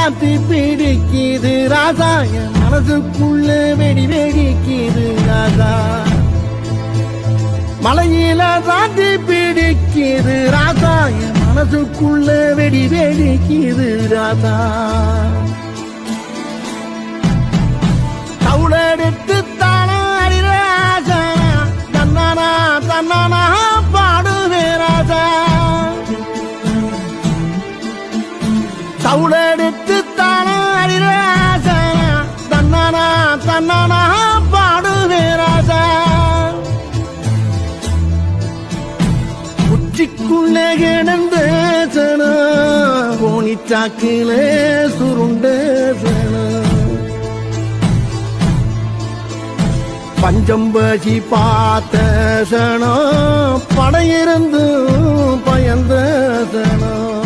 ராத்தி பிடிக்குது ராசா என் மனசுக்குள்ள வெடி வெடிக்குது ராசா மலையில ராத்தி பிடிக்குது ராசா என் மனசுக்குள்ள வெடி வெடிக்குது ராசா தவுளெடுத்து தானா ராசா தன்னானா தன்னானா பாடுவே ராசா தவுளெடுத்து தானா ராசா தன்னானா தன்னானா பாடுவே ராசா உச்சிக்குள்ள கிடந்த சனா போனிச்சாக்கிலே சுருண்ட சனா பஞ்சம்பசி பார்த்த சனம் படையிருந்து பயந்த சனம்